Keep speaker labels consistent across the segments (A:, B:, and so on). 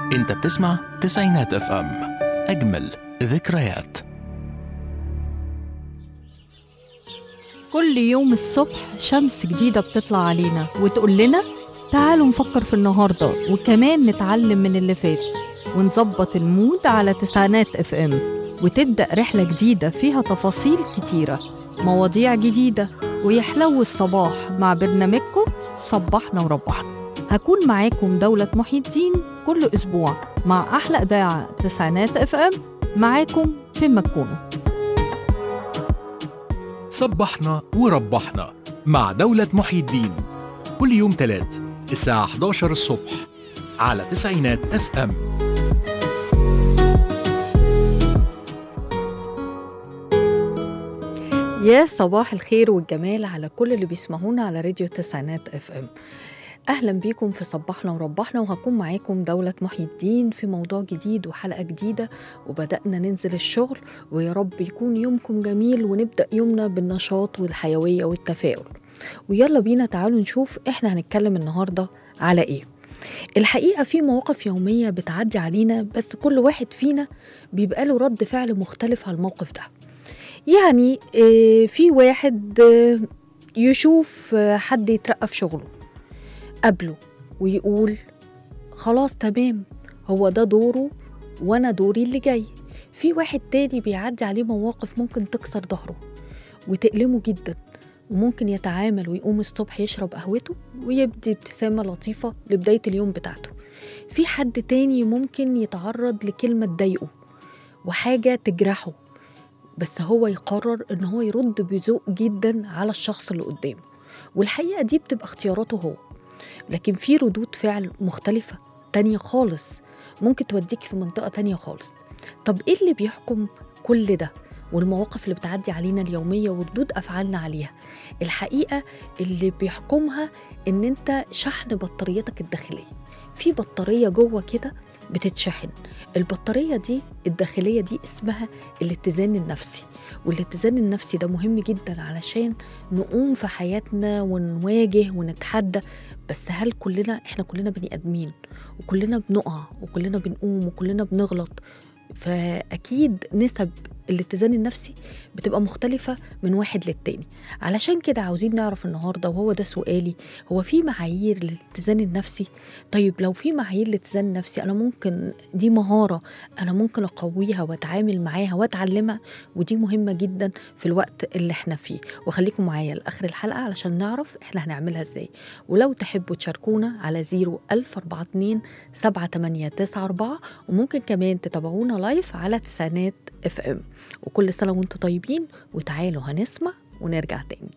A: انت بتسمع تسعينات اف ام اجمل ذكريات
B: كل يوم الصبح شمس جديدة بتطلع علينا وتقول لنا تعالوا نفكر في النهاردة وكمان نتعلم من اللي فات ونظبط المود على تسعينات اف ام وتبدأ رحلة جديدة فيها تفاصيل كتيرة مواضيع جديدة ويحلو الصباح مع برنامجكم صبحنا وربحنا هكون معاكم دولة محي الدين كل أسبوع مع أحلى إذاعة تسعينات اف ام معاكم فين ما تكونوا
A: صبحنا وربحنا مع دولة محي الدين كل يوم تلات الساعة 11 الصبح على تسعينات اف ام
B: يا صباح الخير والجمال على كل اللي بيسمعونا على راديو تسعينات اف ام اهلا بيكم في صبحنا وربحنا وهكون معاكم دولة محي الدين في موضوع جديد وحلقة جديدة وبدأنا ننزل الشغل ويا رب يكون يومكم جميل ونبدأ يومنا بالنشاط والحيوية والتفاؤل ويلا بينا تعالوا نشوف احنا هنتكلم النهاردة على ايه الحقيقة في مواقف يومية بتعدي علينا بس كل واحد فينا بيبقى له رد فعل مختلف على الموقف ده يعني آه، في واحد آه، يشوف آه، حد يترقى في شغله قبله ويقول خلاص تمام هو ده دوره وانا دوري اللي جاي في واحد تاني بيعدي عليه مواقف ممكن تكسر ظهره وتألمه جدا وممكن يتعامل ويقوم الصبح يشرب قهوته ويبدي ابتسامة لطيفة لبداية اليوم بتاعته في حد تاني ممكن يتعرض لكلمة تضايقه وحاجة تجرحه بس هو يقرر ان هو يرد بذوق جدا على الشخص اللي قدامه والحقيقة دي بتبقى اختياراته هو لكن في ردود فعل مختلفة تانية خالص ممكن توديك في منطقة تانية خالص طب ايه اللي بيحكم كل ده والمواقف اللي بتعدي علينا اليومية وردود أفعالنا عليها الحقيقة اللي بيحكمها إن أنت شحن بطاريتك الداخلية في بطارية جوه كده بتتشحن البطارية دي الداخلية دي اسمها الاتزان النفسي والاتزان النفسي ده مهم جدا علشان نقوم في حياتنا ونواجه ونتحدى بس هل كلنا احنا كلنا بني ادمين وكلنا بنقع وكلنا بنقوم وكلنا بنغلط فاكيد نسب الاتزان النفسي بتبقى مختلفة من واحد للتاني علشان كده عاوزين نعرف النهاردة وهو ده سؤالي هو في معايير للاتزان النفسي طيب لو في معايير للاتزان النفسي أنا ممكن دي مهارة أنا ممكن أقويها وأتعامل معاها وأتعلمها ودي مهمة جدا في الوقت اللي احنا فيه وخليكم معايا لآخر الحلقة علشان نعرف احنا هنعملها ازاي ولو تحبوا تشاركونا على 01042 7894 وممكن كمان تتابعونا لايف على تسعينات اف ام وكل سنة وانتم طيبين وتعالوا هنسمع ونرجع تاني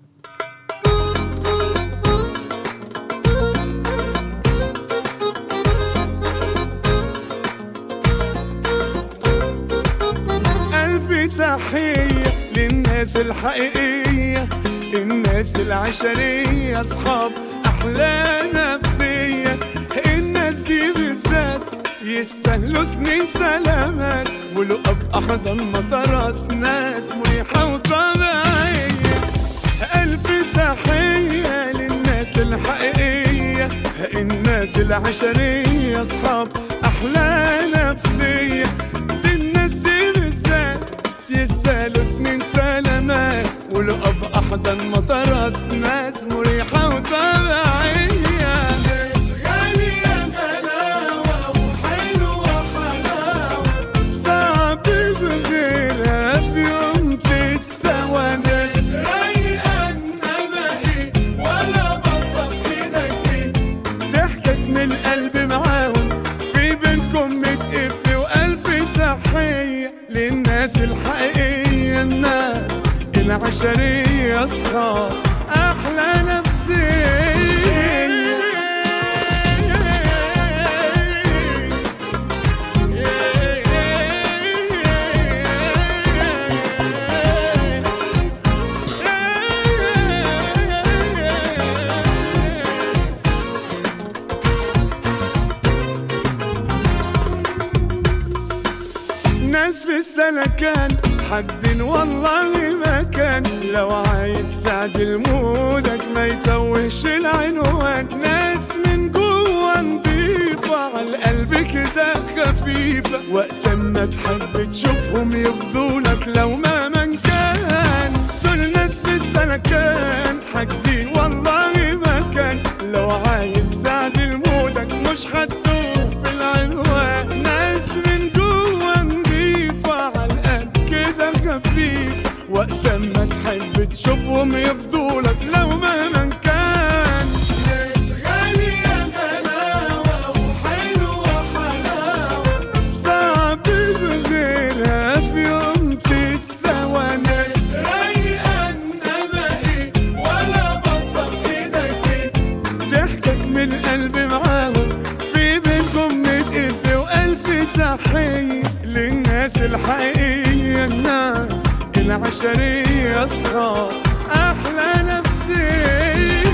C: ألف تحية للناس الحقيقية الناس العشرية أصحاب أحلى نفسية الناس دي بالذات يستاهلوا سنين سلامات ولقب أحضن مطارات ناس مريحة وطبيعية ألف تحية للناس الحقيقية الناس العشرية أصحاب أحلى نفسية دي الناس دي بالذات يستاهلوا سنين سلامات ولقب أحضن مطارات ناس مريحة وطبيعية ناس غالية غلاوة وحلوة حلاوة صعب بغيرها في يوم تتسوى ناس رايقة إنما إيه ولا بصف إيدك إيه ضحكت من القلب معاهم في بينكم متقف وألف تحية للناس الحقيقية الناس العشرية أصحاب أحلى نفسية ناس في السلكان حاجزين والله ما كان لو عايز تعدل مودك ما يتوهش العنوان ناس من جوه نضيفة على القلب كده وقت ما تحب تشوفهم يفضولك لو ما من كان دول ناس في السلكان حاجزين والله مكان لو عايز تعدل مودك مش هتدوب في العنوان ناس من جوا نضيفة على القد كده خفيف وقت ما تحب تشوفهم يفضولك لو مهما كان ناس غالية غلاوة وحلوة حلاوة صعب بغيرها في يوم تتساوى ناس رايقة انما ايه ولا بصة في ايدك ايه ضحكك من القلب معاهم في بينكم متقف وألف تحية للناس الحقيقية الناس العشرية أصحاب أحلى نفسية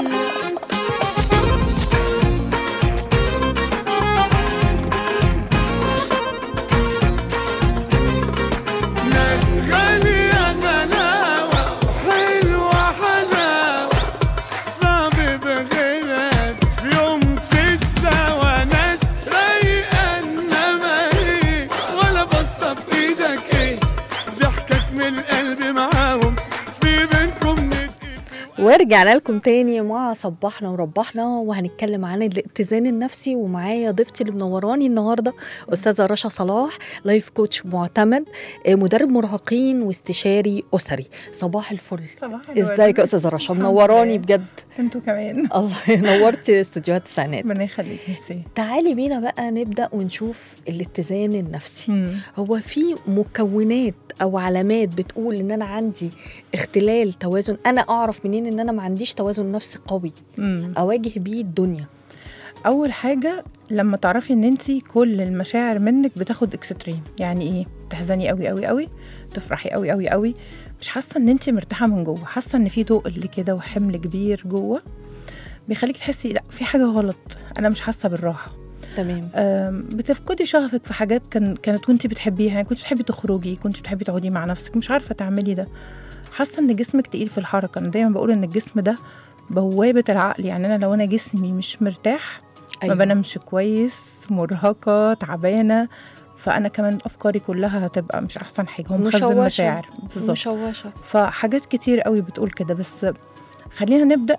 C: ناس غالية غلاوة حلوة حلاوة صعب بغيرك في يوم تتساوى ناس رايقة انما ايه ولا بصة في ايدك ايه ضحكك من القلب معاهم في بينكم نتقفل
B: ورجعنا لكم تاني مع صباحنا وربحنا وهنتكلم عن الاتزان النفسي ومعايا ضيفتي اللي منوراني النهارده استاذه رشا صلاح لايف كوتش معتمد آه، مدرب مراهقين واستشاري اسري صباح الفل
D: صباح الورد.
B: ازيك يا استاذه رشا
D: الحمد
B: منوراني
D: لله.
B: بجد
D: انتوا كمان
B: الله نورتي استوديوهات السنات
D: ربنا يخليك ميرسي
B: تعالي بينا بقى نبدا ونشوف الاتزان النفسي
D: مم.
B: هو في مكونات او علامات بتقول ان انا عندي اختلال توازن انا اعرف منين ان انا ما عنديش توازن نفسي قوي
D: مم.
B: اواجه بيه الدنيا
D: اول حاجه لما تعرفي ان انت كل المشاعر منك بتاخد اكستريم يعني ايه تحزني قوي قوي قوي تفرحي قوي قوي قوي مش حاسه ان انت مرتاحه من جوه حاسه ان في تقل كده وحمل كبير جوه بيخليك تحسي لا في حاجه غلط انا مش حاسه بالراحه
B: تمام
D: أم، بتفقدي شغفك في حاجات كان كانت وانت بتحبيها يعني كنت بتحبي تخرجي كنت بتحبي تقعدي مع نفسك مش عارفه تعملي ده حاسه ان جسمك تقيل في الحركه انا دايما بقول ان الجسم ده بوابه العقل يعني انا لو انا جسمي مش مرتاح أيوة. ما بنامش كويس مرهقه تعبانه فانا كمان افكاري كلها هتبقى مش احسن حاجه هو مخزن
B: مشوشة.
D: مشاعر بالظبط
B: مشوشه
D: فحاجات كتير قوي بتقول كده بس خلينا نبدا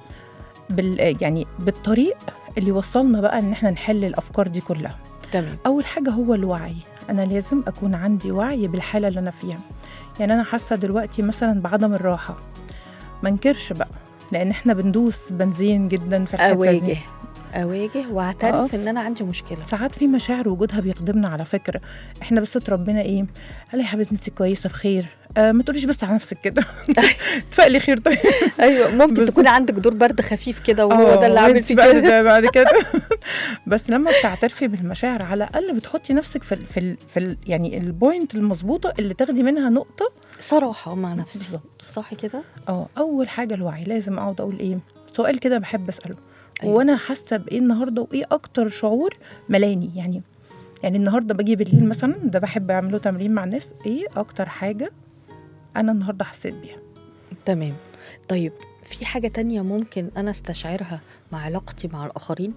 D: بال يعني بالطريق اللي وصلنا بقى ان احنا نحل الافكار دي كلها
B: تمام
D: اول حاجه هو الوعي انا لازم اكون عندي وعي بالحاله اللي انا فيها يعني انا حاسه دلوقتي مثلا بعدم الراحه ما انكرش بقى لان احنا بندوس بنزين جدا في الحته
B: اواجه
D: دي
B: اواجه واعترف
D: أقف.
B: ان انا عندي مشكله
D: ساعات في مشاعر وجودها بيخدمنا على فكره احنا بس اتربينا ايه قال يا حبيبتي انت كويسه بخير آه ما تقوليش بس على نفسك كده اتفائلي خير طيب
B: ايوه ممكن
D: بالظبط.
B: تكون عندك دور برد خفيف كده وهو
D: آه،
B: ده اللي عامل
D: وانت
B: فيك
D: بقى
B: كده
D: ده بعد كده بس لما بتعترفي بالمشاعر على الاقل بتحطي نفسك في ال في ال في ال يعني البوينت المظبوطه اللي تاخدي منها نقطه
B: صراحه مع نفسي
D: بالظبط
B: صح كده
D: اه اول حاجه الوعي لازم اقعد اقول ايه سؤال كده بحب اساله
B: أيوة.
D: وانا حاسه بايه النهارده وايه اكتر شعور ملاني يعني يعني النهارده باجي بالليل مثلا ده بحب اعمله تمرين مع الناس ايه اكتر حاجه انا النهارده حسيت بيها
B: تمام طيب في حاجه تانية ممكن انا استشعرها مع علاقتي مع الاخرين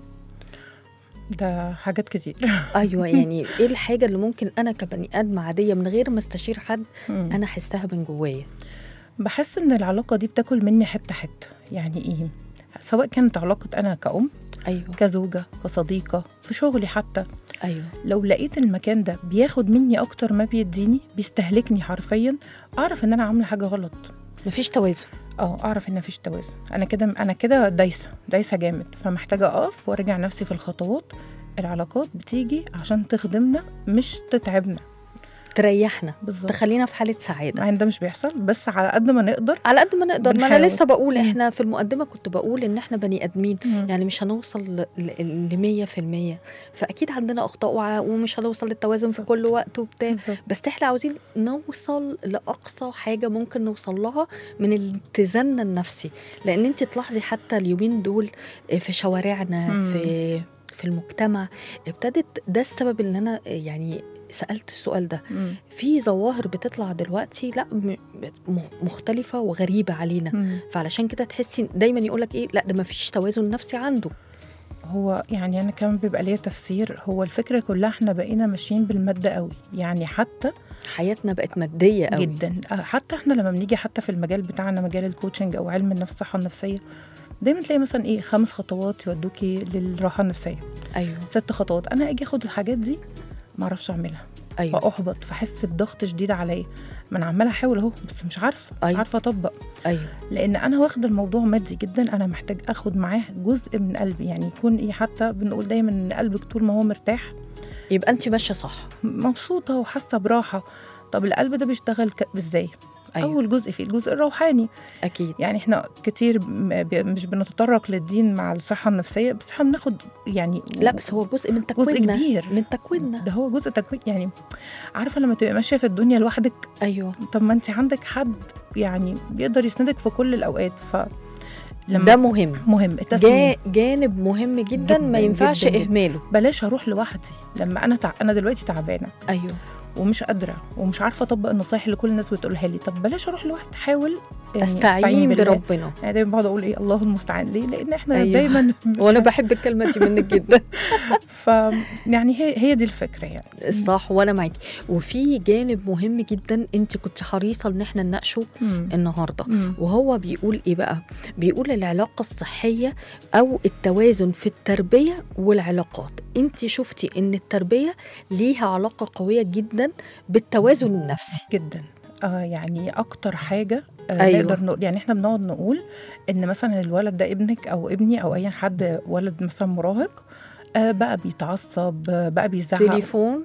D: ده حاجات كتير
B: ايوه يعني ايه الحاجه اللي ممكن انا كبني ادم عاديه من غير ما استشير حد
D: مم.
B: انا احسها من جوايا
D: بحس ان العلاقه دي بتاكل مني حته حته يعني ايه سواء كانت علاقه انا كأم
B: ايوه
D: كزوجه كصديقه في شغلي حتى
B: ايوه
D: لو لقيت المكان ده بياخد مني اكتر ما بيديني بيستهلكني حرفيا اعرف ان انا عامله حاجه غلط
B: مفيش توازن
D: اه اعرف ان مفيش توازن انا كده انا كده دايسه دايسه جامد فمحتاجه اقف وارجع نفسي في الخطوات العلاقات بتيجي عشان تخدمنا مش تتعبنا
B: تريحنا
D: بالظبط
B: تخلينا في حاله سعاده
D: مع ان ده مش بيحصل بس على قد ما نقدر
B: على قد ما نقدر ما انا
D: بنحاول.
B: لسه بقول
D: مم.
B: احنا في المقدمه كنت بقول ان احنا بني ادمين
D: يعني
B: يعني مش هنوصل ل 100% فاكيد عندنا اخطاء وع- ومش هنوصل للتوازن في
D: بالظبط.
B: كل وقت وبتاع بس احنا عاوزين نوصل لاقصى حاجه ممكن نوصل لها من اتزاننا النفسي لان انت تلاحظي حتى اليومين دول في شوارعنا
D: مم.
B: في في المجتمع ابتدت ده السبب اللي انا يعني سالت السؤال ده في ظواهر بتطلع دلوقتي لا م- م- مختلفه وغريبه علينا فعلشان كده تحسي دايما يقولك ايه لا ده ما فيش توازن نفسي عنده
D: هو يعني انا كمان بيبقى ليا تفسير هو الفكره كلها احنا بقينا ماشيين بالماده قوي يعني حتى
B: حياتنا بقت ماديه قوي
D: جدا آه، حتى احنا لما بنيجي حتى في المجال بتاعنا مجال الكوتشنج او علم النفس الصحه النفسيه دايما تلاقي مثلا ايه خمس خطوات يودوكي للراحه النفسيه
B: ايوه
D: ست خطوات انا اجي اخد الحاجات دي ما اعرفش اعملها
B: ايوه
D: فاحبط فاحس بضغط شديد عليا ما انا عماله احاول اهو بس مش عارفه مش
B: أيوة.
D: عارفه اطبق
B: ايوه
D: لان انا واخده الموضوع مادي جدا انا محتاج اخد معاه جزء من قلبي يعني يكون ايه حتى بنقول دايما ان قلبك طول ما هو مرتاح
B: يبقى انت ماشيه صح
D: مبسوطه وحاسه براحه طب القلب ده بيشتغل ك- ازاي
B: ايوه
D: اول جزء فيه الجزء الروحاني
B: اكيد
D: يعني احنا كتير م- ب- مش بنتطرق للدين مع الصحه النفسيه بس احنا بناخد يعني
B: لا بس هو جزء من
D: جزء
B: تكويننا
D: كبير
B: من تكويننا
D: ده هو جزء تكوين يعني عارفه لما تبقى ماشيه في الدنيا لوحدك
B: ايوه
D: طب ما انت عندك حد يعني بيقدر يسندك في كل الاوقات ف لما
B: ده مهم
D: مهم التسليم
B: جا جانب مهم جدا, ما
D: جداً،
B: ينفعش
D: جداً، جداً.
B: اهماله
D: بلاش اروح لوحدي لما انا تع... انا دلوقتي تعبانه
B: ايوه
D: ومش قادره ومش عارفه اطبق النصايح اللي كل الناس بتقولها لي طب بلاش اروح لوحدي حاول يعني
B: استعين
D: بالله.
B: بربنا
D: يعني دايما بقعد اقول ايه الله المستعان ليه لان احنا
B: أيوة.
D: أيوه. دايما
B: وانا بحب الكلمه دي منك جدا
D: ف يعني هي هي دي الفكره يعني
B: صح وانا معاكي وفي جانب مهم جدا انت كنت حريصه ان احنا نناقشه
D: مم.
B: النهارده
D: مم.
B: وهو بيقول ايه بقى بيقول العلاقه الصحيه او التوازن في التربيه والعلاقات انت شفتي ان التربيه ليها علاقه قويه جدا بالتوازن النفسي
D: جدا آه يعني اكتر حاجه آه
B: أيوة.
D: أيوة. نقدر نقول يعني احنا بنقعد نقول ان مثلا الولد ده ابنك او ابني او اي حد ولد مثلا مراهق آه بقى بيتعصب آه بقى بيزعق
B: تليفون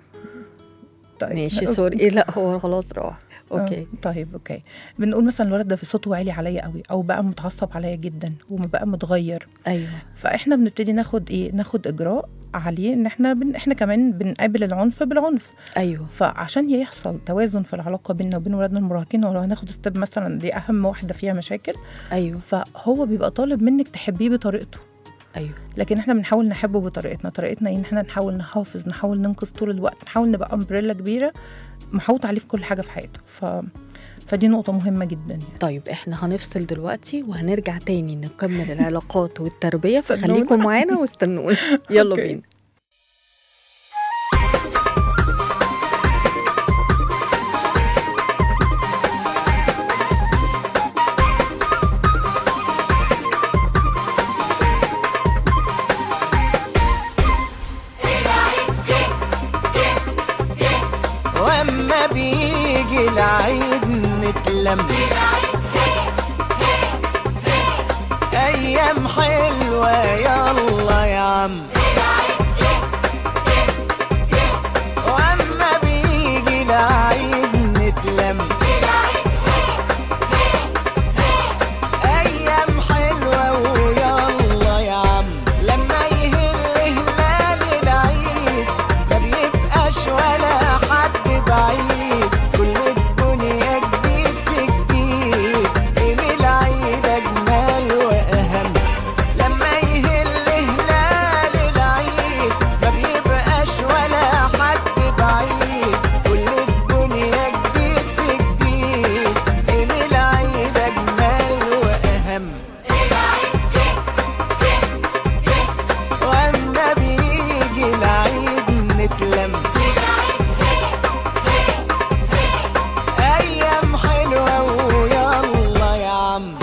D: طيب.
B: ماشي سوري إيه لا هو خلاص راح اوكي
D: آه، طيب اوكي بنقول مثلا الولد ده في صوته عالي عليا قوي او بقى متعصب عليا جدا وبقى متغير
B: ايوه
D: فاحنا بنبتدي ناخد ايه ناخد اجراء عليه ان احنا بن احنا كمان بنقابل العنف بالعنف
B: ايوه
D: فعشان يحصل توازن في العلاقه بيننا وبين ولادنا المراهقين ولو هناخد ستيب مثلا دي اهم واحده فيها مشاكل
B: ايوه
D: فهو بيبقى طالب منك تحبيه بطريقته
B: ايوه
D: لكن احنا بنحاول نحبه بطريقتنا طريقتنا ان احنا نحاول نحافظ نحاول ننقذ طول الوقت نحاول نبقى امبريلا كبيره محوط عليه في كل حاجه في حياته ف... فدي نقطه مهمه جدا يعني
B: طيب احنا هنفصل دلوقتي وهنرجع تاني نكمل العلاقات والتربيه
D: استنونا.
B: فخليكم معانا واستنونا يلا
D: أوكي.
B: بينا
C: واما بيجي العيد نتلم ايام حلوه يلا يا عم واما بيجي العيد نتلم ايام حلوه ويلا يا عم لما يهل هلال العيد ما بيبقاش ولا حد بعيد كل الدنيا جديد في جديد ايه العيد اجمل واهم لما يهل هلال العيد ما بيبقاش ولا حد بعيد كل الدنيا جديد في جديد ايه العيد اجمل واهم واما بيجي العيد نتلم ايام حلوه ويلا يا عم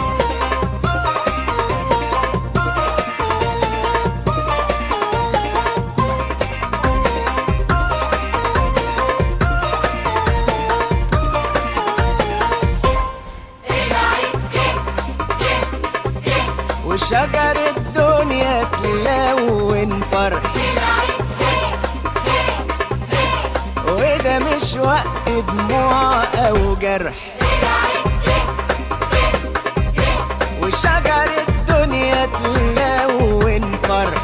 C: وشجر الدنيا تلون فرح وده مش وقت دموع او جرح وشجر الدنيا تلون فرح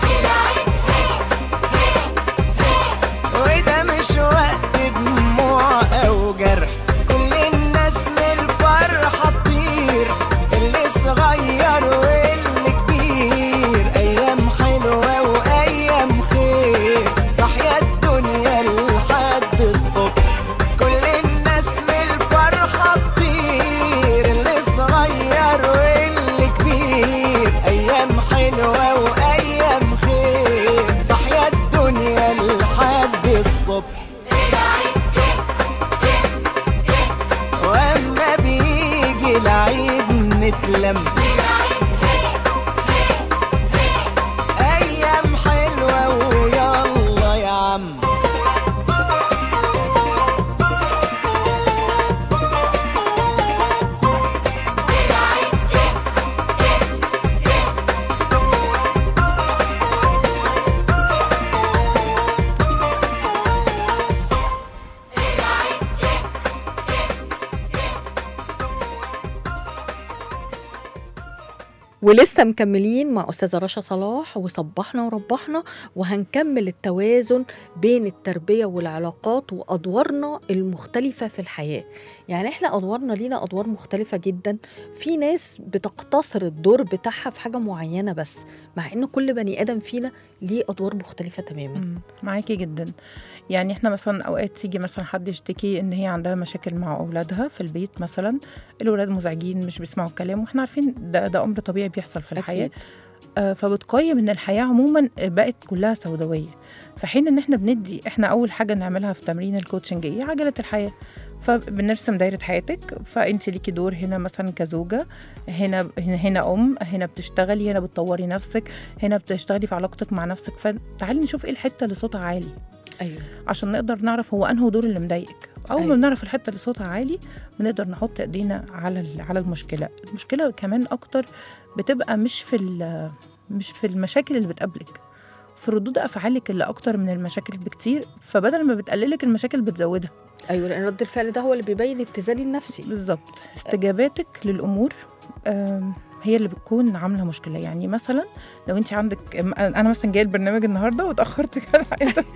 C: وده مش وقت دموع او جرح كل الناس من الفرحة تطير اللي صغير واللي كبير ايام حلوة وايام خير صحيا الدنيا لحد الصبح كل الناس من الفرحة نحلم ايام حلوه ويلا يا عم
B: ولسه مكملين مع أستاذة رشا صلاح وصبحنا وربحنا وهنكمل التوازن بين التربية والعلاقات وأدوارنا المختلفة في الحياة يعني إحنا أدوارنا لينا أدوار مختلفة جدا في ناس بتقتصر الدور بتاعها في حاجة معينة بس مع إن كل بني آدم فينا ليه أدوار مختلفة تماما
D: مم، معاكي جدا يعني احنا مثلا اوقات تيجي مثلا حد يشتكي ان هي عندها مشاكل مع اولادها في البيت مثلا الولاد مزعجين مش بيسمعوا الكلام واحنا عارفين ده ده امر طبيعي بيحصل في الحياه
B: أكيد.
D: آه فبتقيم ان الحياه عموما بقت كلها سوداويه في حين ان احنا بندي احنا اول حاجه نعملها في تمرين الكوتشنج ايه عجله الحياه فبنرسم دايره حياتك فانت ليكي دور هنا مثلا كزوجه هنا هنا, هنا ام هنا بتشتغلي هنا بتطوري نفسك هنا بتشتغلي في علاقتك مع نفسك فتعالي نشوف ايه الحته اللي صوتها عالي
B: أيوه
D: عشان نقدر نعرف هو انه دور اللي مضايقك اول
B: أيوة.
D: ما بنعرف الحته اللي صوتها عالي بنقدر نحط ايدينا على ال- على المشكله المشكله كمان اكتر بتبقى مش في ال- مش في المشاكل اللي بتقابلك في ردود افعالك اللي اكتر من المشاكل بكتير فبدل ما بتقللك المشاكل بتزودها
B: أيوه لأن رد الفعل ده هو اللي بيبين اتزاني النفسي
D: بالظبط استجاباتك للامور آم، هي اللي بتكون عامله مشكله يعني مثلا لو انت عندك انا مثلا جايه البرنامج النهارده واتاخرت كالعاده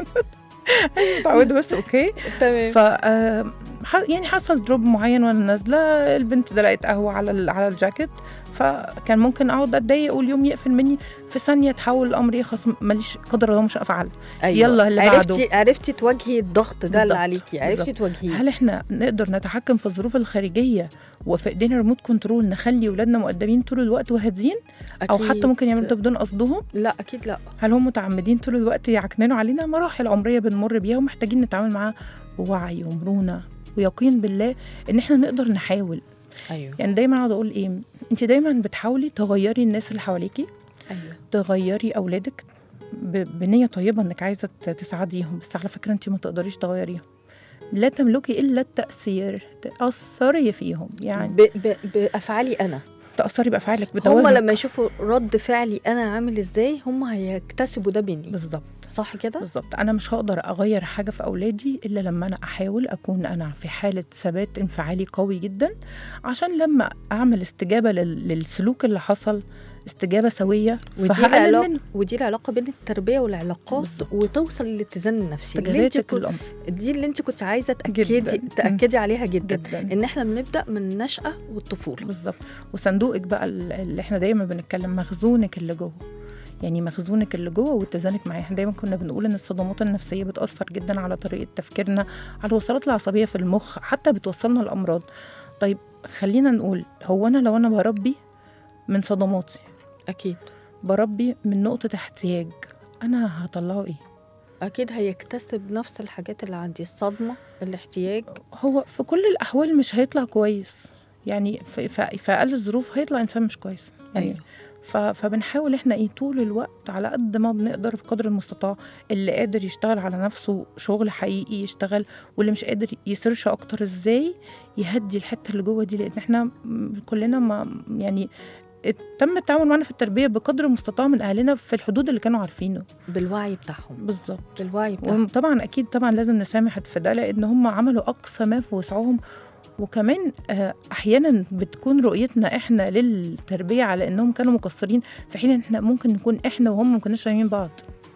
D: متعوده بس اوكي
B: تمام
D: ف آه، ح- يعني حصل دروب معين وانا نازله البنت دلقت قهوه على ال- على الجاكيت فكان ممكن اقعد اتضايق واليوم يقفل مني في ثانيه تحول الامر يخلص ماليش قدر الله مش افعل
B: أيوة.
D: يلا اللي
B: عرفتي عرفتي تواجهي الضغط ده اللي
D: بالظبط،
B: عليكي عرفتي تواجهيه
D: هل احنا نقدر نتحكم في الظروف الخارجيه وفي ايدينا ريموت كنترول نخلي ولادنا مؤدبين طول الوقت وهادين او حتى
B: أكيد.
D: ممكن يعملوا ده بدون قصدهم
B: لا اكيد لا
D: هل هم متعمدين طول الوقت يعكننوا علينا مراحل عمريه بنمر بيها ومحتاجين نتعامل معاها بوعي ومرونه ويقين بالله ان احنا نقدر نحاول
B: ايوه
D: يعني دايما اقعد اقول ايه انت دايما بتحاولي تغيري الناس اللي حواليكي
B: ايوه
D: تغيري اولادك ب- بنيه طيبه انك عايزه ت- تساعديهم بس على فكره انت ما تقدريش تغيريهم لا تملكي الا التاثير تاثري فيهم يعني
B: ب... ب... بافعالي انا
D: تاثري بافعالك
B: هم
D: بتوازنك
B: لما يشوفوا رد فعلي انا عامل ازاي هم هيكتسبوا ده مني
D: بالظبط
B: صح كده
D: بالظبط انا مش هقدر اغير حاجه في اولادي الا لما انا احاول اكون انا في حاله ثبات انفعالي قوي جدا عشان لما اعمل استجابه لل- للسلوك اللي حصل استجابه سويه
B: ودي
D: فهقلل
B: العلاقه
D: من
B: ودي العلاقه بين التربيه والعلاقات
D: بالظبط.
B: وتوصل للاتزان النفسي اللي انت
D: استجاباتك
B: كنت
D: الامر
B: دي اللي انت كنت عايزه تاكدي
D: جداً.
B: تاكدي عليها جدا
D: جدا
B: ان احنا بنبدا من النشاه والطفوله
D: بالظبط وصندوقك بقى ال- اللي احنا دايما بنتكلم مخزونك اللي جوه يعني مخزونك اللي جوه واتزانك معاه احنا دايما كنا بنقول ان الصدمات النفسيه بتاثر جدا على طريقه تفكيرنا على الوصلات العصبيه في المخ حتى بتوصلنا لامراض طيب خلينا نقول هو انا لو انا بربي من صدماتي
B: اكيد
D: بربي من نقطه احتياج انا هطلعه ايه
B: اكيد هيكتسب نفس الحاجات اللي عندي الصدمه الاحتياج
D: هو في كل الاحوال مش هيطلع كويس يعني في, في, في اقل الظروف هيطلع انسان مش كويس يعني
B: أيوة.
D: ف- فبنحاول احنا ايه طول الوقت على قد ما بنقدر بقدر المستطاع اللي قادر يشتغل على نفسه شغل حقيقي يشتغل واللي مش قادر يسيرش اكتر ازاي يهدي الحته اللي جوه دي لان احنا م- كلنا ما يعني تم التعامل معنا في التربيه بقدر المستطاع من اهلنا في الحدود اللي كانوا عارفينه
B: بالوعي بتاعهم
D: بالظبط
B: بالوعي بتاعهم
D: وطبعا اكيد طبعا لازم نسامح في ده لان هم عملوا اقصى ما في وسعهم وكمان آه، احيانا بتكون رؤيتنا احنا للتربيه على انهم كانوا مقصرين في حين ان احنا ممكن نكون احنا وهم ما كناش فاهمين بعض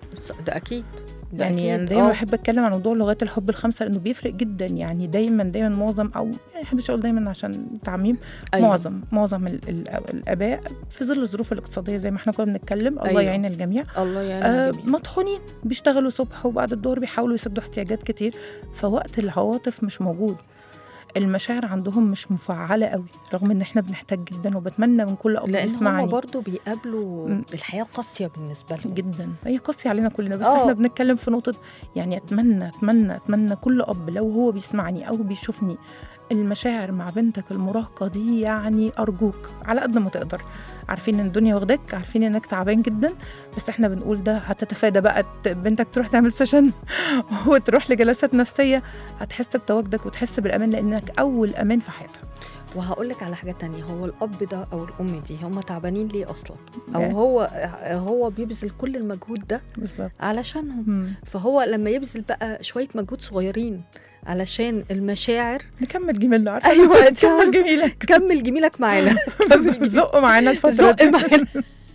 B: ده اكيد ده
D: يعني انا
B: أكيد.
D: دايما
B: آه.
D: بحب اتكلم عن موضوع لغات الحب الخمسه لانه بيفرق جدا يعني دايما دايما معظم او يعني ما بحبش اقول دايما عشان تعميم
B: أيوة.
D: معظم معظم ال- ال- الاباء في ظل الظروف الاقتصاديه زي ما احنا كنا بنتكلم الله
B: أيوة.
D: يعين الجميع
B: الله يعين
D: آه
B: الجميع.
D: مطحونين بيشتغلوا صبح وبعد الظهر بيحاولوا يسدوا احتياجات كتير فوقت العواطف مش موجود المشاعر عندهم مش مفعله قوي رغم ان احنا بنحتاج جدا وبتمنى من كل اب
B: لان هم
D: يسمعني
B: برضو بيقابلوا
D: مم.
B: الحياه قاسيه بالنسبه لهم
D: جدا هي قاسية علينا كلنا بس
B: آه.
D: احنا بنتكلم في نقطة يعني اتمنى اتمنى اتمنى كل اب لو هو بيسمعني او بيشوفني المشاعر مع بنتك المراهقة دي يعني ارجوك على قد ما تقدر عارفين ان الدنيا واخداك عارفين انك تعبان جدا بس احنا بنقول ده هتتفادى بقى ت- بنتك تروح تعمل سيشن وتروح لجلسات نفسية هتحس بتواجدك وتحس بالامان لانك اول امان في حياتها
B: وهقول لك على حاجه تانية هو الاب ده او الام دي هم تعبانين ليه اصلا او
D: إيه؟
B: هو هو بيبذل كل المجهود ده
D: بالظبط
B: علشانهم
D: مم.
B: فهو لما يبذل بقى شويه مجهود صغيرين علشان المشاعر
D: نكمل جميلنا عارفة
B: ايوه انت
D: كمل
B: عارفة.
D: جميلك
B: كمل جميلك معانا
D: بس زقوا معانا الفترة
B: زق
D: دي.
B: معانا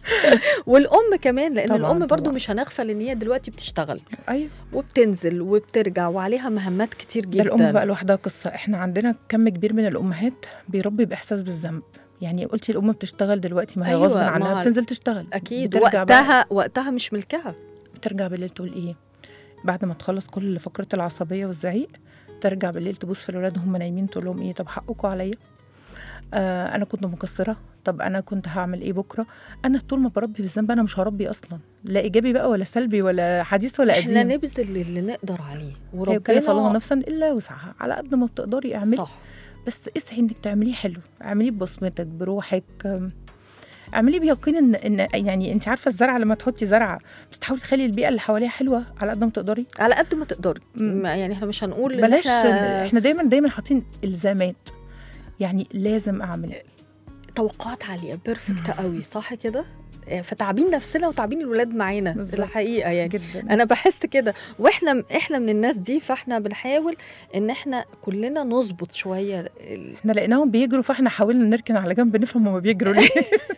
B: والام كمان لان
D: طبعاً،
B: الام برضو
D: طبعاً.
B: مش هنغفل ان هي دلوقتي بتشتغل
D: ايوه
B: وبتنزل وبترجع وعليها مهمات كتير
D: ده
B: جدا
D: الام بقى لوحدها قصه احنا عندنا كم كبير من الامهات بيربي باحساس بالذنب يعني قلتي الام بتشتغل دلوقتي ما هي
B: أيوة،
D: غصب
B: ما
D: عنها
B: هو-
D: بتنزل تشتغل
B: اكيد
D: بترجع بقى
B: وقتها وقتها مش ملكها
D: ترجع بالليل تقول ايه بعد ما تخلص كل فقره العصبيه والزعيق ترجع بالليل تبص في الولاد هم نايمين تقول لهم ايه طب حقكم عليا آه انا كنت مقصره طب انا كنت هعمل ايه بكره انا طول ما بربي بالذنب انا مش هربي اصلا لا ايجابي بقى ولا سلبي ولا حديث ولا
B: احنا
D: قديم
B: نبذل اللي نقدر عليه
D: لا يكلف الله
B: وربنا
D: نفسا الا وسعها على قد ما بتقدري اعملي
B: صح
D: بس اسعي انك تعمليه حلو اعمليه ببصمتك بروحك أم، اعمليه بيقين ان ان يعني انت عارفه الزرعه لما تحطي زرعه بس تحاولي تخلي البيئه اللي حواليها حلوه على قد ما تقدري
B: على قد ما تقدري
D: مم.
B: ما- يعني احنا مش هنقول إن
D: بلاش
B: احنا
D: احنا دايما دايما حاطين الزامات يعني لازم اعمل
B: توقعات عاليه بيرفكت قوي صح كده فتعبين نفسنا وتعبين الولاد معانا
D: بالظبط.
B: الحقيقه يعني
D: جدا
B: انا بحس كده واحنا احنا من الناس دي فاحنا بنحاول ان احنا كلنا نظبط شويه ال-
D: احنا لقيناهم بيجروا فاحنا حاولنا نركن على جنب نفهم هما بيجروا ليه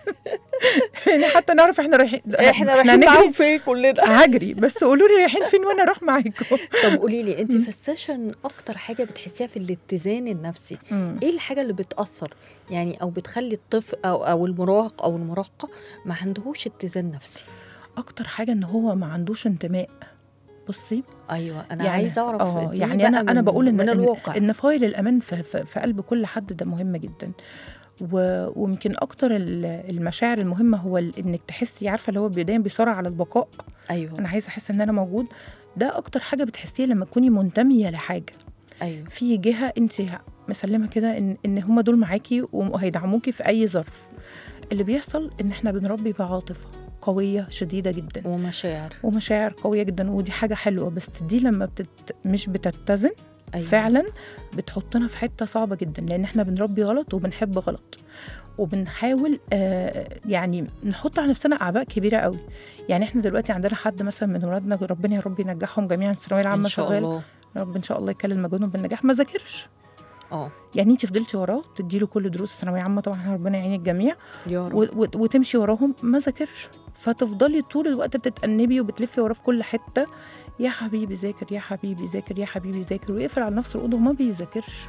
D: يعني حتى نعرف احنا رايحين
B: احنا رايحين
D: هنجري
B: معاهم فين كلنا
D: هجري بس قولوا لي رايحين فين وانا اروح معاكم
B: طب قولي لي انت
D: مم.
B: في السيشن اكتر حاجه بتحسيها في الاتزان النفسي
D: مم.
B: ايه الحاجه اللي بتاثر يعني او بتخلي الطفل او او المراهق او المراهقه ما عندهوش اتزان نفسي
D: اكتر حاجه ان هو ما عندوش انتماء بصي
B: ايوه انا
D: يعني-
B: عايزه اعرف
D: اه
B: دي
D: يعني
B: بقى
D: انا انا
B: من-
D: بقول ان
B: من
D: إن-
B: الواقع
D: ان فايل الامان في, في, في قلب كل حد ده مهم جدا و- ويمكن اكتر ال- المشاعر المهمه هو ال- انك تحسي عارفه اللي هو دايما بيصارع على البقاء
B: ايوه
D: انا عايزه احس ان انا موجود ده اكتر حاجه بتحسيها لما تكوني منتميه لحاجه
B: ايوه
D: في جهه انت مسلمه كده ان ان هم دول معاكي وهيدعموكي في اي ظرف اللي بيحصل ان احنا بنربي بعاطفه قويه شديده جدا
B: ومشاعر
D: ومشاعر قويه جدا ودي حاجه حلوه بس دي لما بتت... مش بتتزن
B: أيوة.
D: فعلا بتحطنا في حته صعبه جدا لان احنا بنربي غلط وبنحب غلط وبنحاول آه يعني نحط على نفسنا اعباء كبيره قوي يعني احنا دلوقتي عندنا حد مثلا من ولادنا ربنا يا رب ينجحهم جميعا الثانويه العامه
B: ان شاء
D: شغال
B: الله
D: يا رب ان شاء الله يكلل مجهودهم بالنجاح ما ذاكرش
B: اه
D: يعني انت فضلتي وراه تديله كل دروس الثانويه عامه طبعا ربنا يعين الجميع
B: يا رب
D: و- و- وتمشي وراهم ما ذاكرش فتفضلي طول الوقت بتتأنبي وبتلفي وراه في كل حته يا حبيبي ذاكر يا حبيبي ذاكر يا حبيبي ذاكر ويقفل على نفسه الاوضه وما بيذاكرش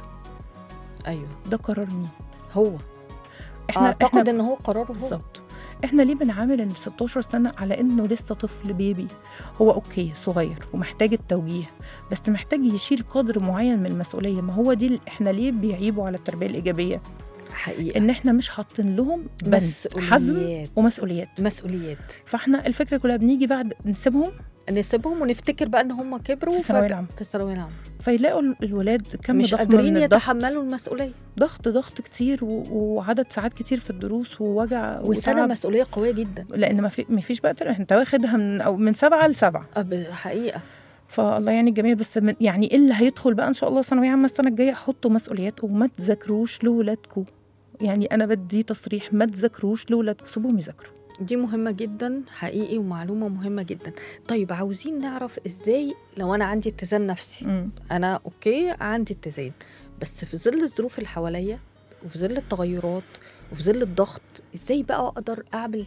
B: ايوه
D: ده قرار مين
B: هو
D: احنا
B: اعتقد
D: احنا
B: ان هو قراره هو
D: بالظبط احنا ليه بنعامل ال 16 سنه على انه لسه طفل بيبي هو اوكي صغير ومحتاج التوجيه بس محتاج يشيل قدر معين من المسؤوليه ما هو دي ال- احنا ليه بيعيبوا على التربيه الايجابيه
B: حقيقه
D: ان احنا مش حاطين لهم بند حزم
B: مسؤوليات
D: ومسؤوليات
B: مسؤوليات
D: فاحنا الفكره كلها بنيجي بعد نسيبهم
B: نسيبهم ونفتكر بقى ان هم كبروا
D: في الثانويه
B: فجأة-
D: العامه
B: في الثانويه العامه
D: فيلاقوا ال- الولاد كم
B: مش
D: ضخم
B: قادرين
D: من الضغط
B: يتحملوا المسؤوليه
D: ضغط ضغط كتير و- وعدد ساعات كتير في الدروس ووجع
B: وسنه
D: وتعب.
B: مسؤوليه قويه جدا
D: لان ما في ما فيش بقى تر- انت واخدها من او من سبعه لسبعه
B: أب- حقيقه
D: فالله يعني الجميع بس من يعني ايه اللي هيدخل بقى ان شاء الله ثانويه عامه السنه الجايه حطوا مسؤوليات وما تذاكروش لاولادكم يعني انا بدي تصريح ما تذاكروش لاولادكم سيبوهم يذاكروا
B: دي مهمة جدا حقيقي ومعلومة مهمة جدا طيب عاوزين نعرف ازاي لو انا عندي اتزان نفسي انا اوكي عندي اتزان بس في ظل الظروف اللي حواليا وفي ظل التغيرات وفي ظل الضغط ازاي بقى اقدر اعمل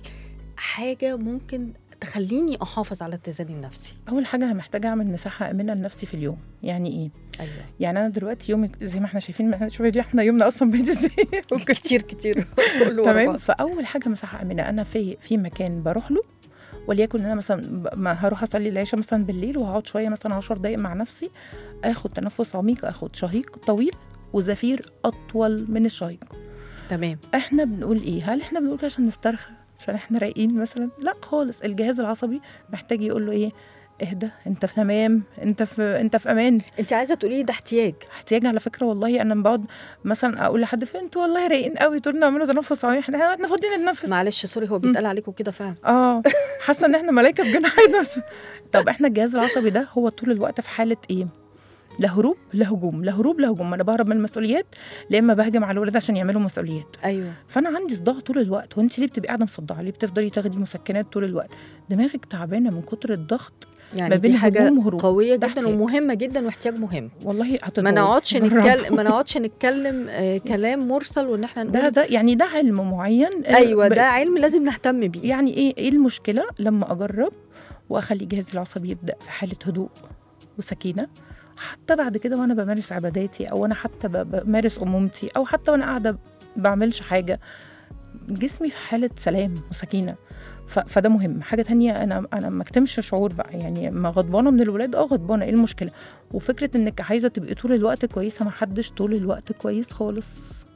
B: حاجة ممكن تخليني احافظ على اتزاني النفسي
D: اول حاجه انا محتاجه اعمل مساحه امنه لنفسي في اليوم يعني ايه
B: ايوه
D: يعني انا دلوقتي يومي زي ما احنا شايفين ما احنا شوفي دي احنا يومنا اصلا بيت ازاي
B: كتير كتير كله ورا
D: تمام
B: بعض.
D: فاول حاجه مساحه امنه انا في في مكان بروح له وليكن انا مثلا ب- ما هروح اصلي العشاء مثلا بالليل وهقعد شويه مثلا 10 دقائق مع نفسي اخد تنفس عميق اخد شهيق طويل وزفير اطول من الشهيق
B: تمام
D: احنا بنقول ايه هل احنا بنقول كده عشان نسترخى عشان احنا رايقين مثلا لا خالص الجهاز العصبي محتاج يقول له ايه اهدى انت في تمام انت في انت في امان
B: انت عايزه تقولي ده احتياج
D: احتياج على فكره والله انا بقعد مثلا اقول لحد فين انتوا والله رايقين قوي تقولوا نعملوا تنفس عميق احنا احنا فاضيين نتنفس
B: معلش سوري هو بيتقال عليكم كده فعلا
D: اه حاسه ان احنا ملائكه بجناحين بس طب احنا الجهاز العصبي ده هو طول الوقت في حاله ايه لا هروب لا هجوم لا هروب لا هجوم انا بهرب من المسؤوليات لا اما بهجم على الولاد عشان يعملوا مسؤوليات
B: ايوه
D: فانا عندي صداع طول الوقت وانت ليه بتبقي قاعده مصدعه ليه بتفضلي تاخدي مسكنات طول الوقت دماغك تعبانه من كتر الضغط
B: يعني
D: ما
B: دي
D: بين
B: حاجه
D: هجوم وهروب.
B: قويه
D: ده
B: جدا
D: احتياج.
B: ومهمه جدا واحتياج مهم
D: والله
B: ما
D: هتطول.
B: نقعدش
D: جربوا.
B: نتكلم ما نقعدش نتكلم آه كلام مرسل وان احنا نقول
D: ده ده يعني ده علم معين آه،
B: ايوه
D: ب-
B: ده علم لازم نهتم بيه
D: يعني ايه ايه المشكله لما اجرب واخلي جهازي العصبي يبدا في حاله هدوء وسكينه حتى بعد كده وانا بمارس عباداتي او انا حتى ب- بمارس امومتي او حتى وانا قاعده بعملش حاجه جسمي في حاله سلام وسكينه ف- فده مهم حاجه تانية انا انا ما اكتمش شعور بقى يعني ما غضبانه من الولاد اه غضبانه ايه المشكله وفكره انك عايزه تبقي طول الوقت كويسه ما حدش طول الوقت كويس خالص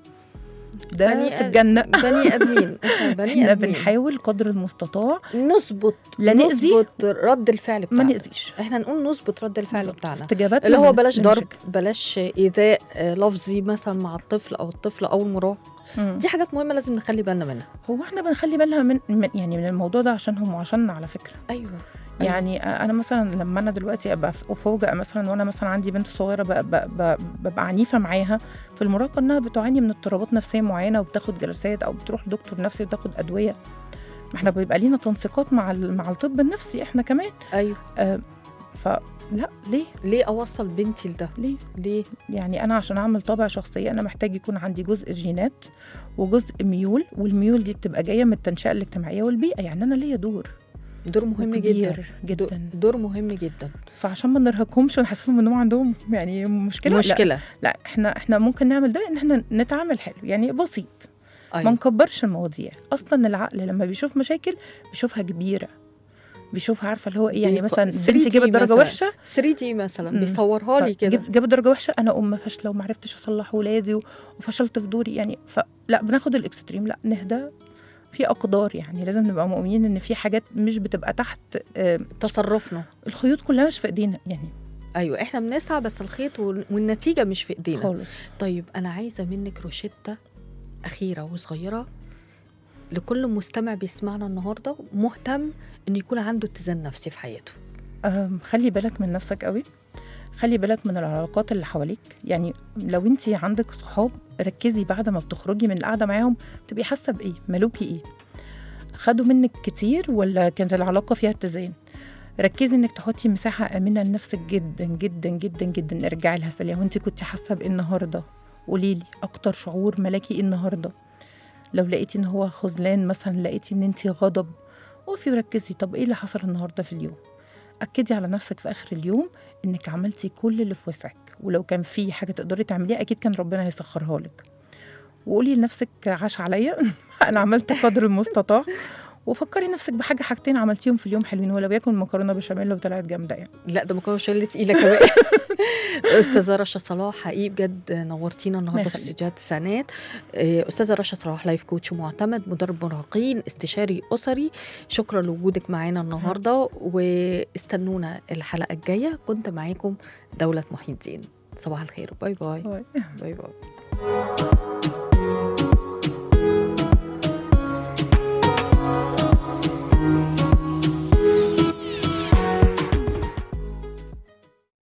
D: ده
B: بني
D: في
B: آد-
D: الجنه
B: بني ادمين احنا بني
D: احنا
B: ادمين
D: بنحاول قدر المستطاع
B: نظبط
D: لا نأذي،
B: نظبط رد الفعل
D: ما
B: بتاعنا
D: نأذيش
B: احنا نقول نظبط رد الفعل
D: بالظبط.
B: بتاعنا
D: استجابات
B: اللي هو
D: لل-
B: بلاش ضرب
D: للمشاكل.
B: بلاش ايذاء آه، لفظي مثلا مع الطفل او الطفل او المراهق
D: مم.
B: دي حاجات مهمه لازم نخلي بالنا منها
D: هو احنا بنخلي بالها من, من يعني من الموضوع ده عشانهم وعشاننا على فكره
B: ايوه أيوة.
D: يعني انا مثلا لما انا دلوقتي ابقى ف- افوجئ مثلا وانا مثلا عندي بنت صغيره ب- ب- ب- ببقى عنيفه معاها في المراهقه انها بتعاني من اضطرابات نفسيه معينه وبتاخد جلسات او بتروح لدكتور نفسي وتاخد ادويه ما احنا بيبقى لينا تنسيقات مع ال- مع الطب النفسي احنا كمان
B: ايوه
D: آه فلا ليه
B: ليه اوصل بنتي لده
D: ليه
B: ليه
D: يعني انا عشان اعمل طابع شخصيه انا محتاج يكون عندي جزء جينات وجزء ميول والميول دي بتبقى جايه من التنشئه الاجتماعيه والبيئه يعني انا ليا دور
B: دور مهم جدا
D: كبير جدا
B: دو- دور مهم جدا
D: فعشان ما نرهقهمش ونحسسهم انهم عندهم يعني مشكله لا,
B: مشكله
D: لا احنا احنا ممكن نعمل ده ان احنا نتعامل حلو يعني بسيط ما
B: ايوه
D: نكبرش المواضيع اصلا العقل لما بيشوف مشاكل بيشوفها كبيره بيشوفها عارفه اللي هو ايه يعني
B: بيق-
D: مثلا
B: 3D
D: بنتي جابت درجه
B: مثلاً.
D: وحشه
B: 3 دي مثلا
D: مم.
B: بيصورها لي كده
D: جاب- جابت درجه وحشه انا ام فاشله وما عرفتش اصلح ولادي و- وفشلت في دوري يعني فلا بناخد الاكستريم لا نهدى في اقدار يعني لازم نبقى مؤمنين ان في حاجات مش بتبقى تحت آه،
B: تصرفنا
D: الخيوط كلها مش في ايدينا يعني
B: ايوه احنا بنسعى بس الخيط وال- والنتيجه مش في ايدينا
D: خالص
B: طيب انا عايزه منك روشته اخيره وصغيره لكل مستمع بيسمعنا النهارده مهتم ان يكون عنده اتزان نفسي في حياته
D: أم، خلي بالك من نفسك قوي خلي بالك من العلاقات اللي حواليك يعني لو انت عندك صحاب ركزي بعد ما بتخرجي من القعده معاهم تبقي حاسه بايه ملوكي ايه خدوا منك كتير ولا كانت العلاقه فيها اتزان ركزي انك تحطي مساحه امنه لنفسك جدا جدا جدا جدا ارجعي لها سلية وانت كنت حاسه بايه النهارده قولي لي اكتر شعور ملاكي ايه النهارده لو لقيتي ان هو خذلان مثلا لقيتي ان انت غضب وقفي وركزي طب ايه اللي حصل النهارده في اليوم اكدي على نفسك في اخر اليوم انك عملتي كل اللي في وسعك ولو كان في حاجه تقدري تعمليها اكيد كان ربنا هيسخرها لك وقولي لنفسك عاش عليا انا عملت قدر المستطاع وفكري نفسك بحاجه حاجتين عملتيهم في اليوم حلوين ولو يكن مكرونه بشاميل وطلعت جامده يعني
B: لا ده مكرونه شله تقيله كمان استاذه رشا صلاح حقيقي بجد نورتينا النهارده في
D: يخليك.
B: استديوهات التسعينات آه، استاذه رشا صلاح لايف كوتش معتمد مدرب مراهقين استشاري اسري شكرا لوجودك معانا النهارده واستنونا الحلقه الجايه كنت معاكم دوله محي الدين صباح الخير باي باي
D: باي.
B: باي باي